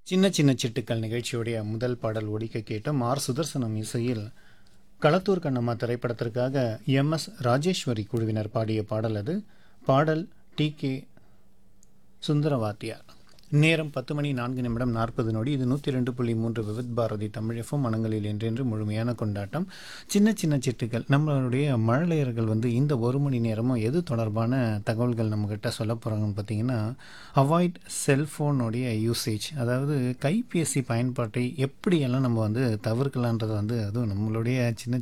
சின்ன சின்ன சிட்டுக்கள் நிகழ்ச்சியுடைய முதல் பாடல் ஒடிக்க கேட்டோம் ஆர் சுதர்சனம் இசையில் களத்தூர் கண்ணம்மா திரைப்படத்திற்காக எம் எஸ் ராஜேஸ்வரி குழுவினர் பாடிய பாடல் அது பாடல் டி கே சுந்தரவாத்தியார் நேரம் பத்து மணி நான்கு நிமிடம் நாற்பது நொடி இது நூற்றி ரெண்டு புள்ளி மூன்று விவித் பாரதி தமிழஃபும் மனங்களில் என்றென்று முழுமையான கொண்டாட்டம் சின்ன சின்ன சிட்டுகள் நம்மளுடைய மழலையர்கள் வந்து இந்த ஒரு மணி நேரமும் எது தொடர்பான தகவல்கள் நம்மக்கிட்ட சொல்ல போகிறாங்கன்னு பார்த்தீங்கன்னா அவாய்ட் செல்ஃபோனுடைய யூசேஜ் அதாவது கைபேசி பயன்பாட்டை எப்படியெல்லாம் நம்ம வந்து தவிர்க்கலான்றதை வந்து அதுவும் நம்மளுடைய சின்ன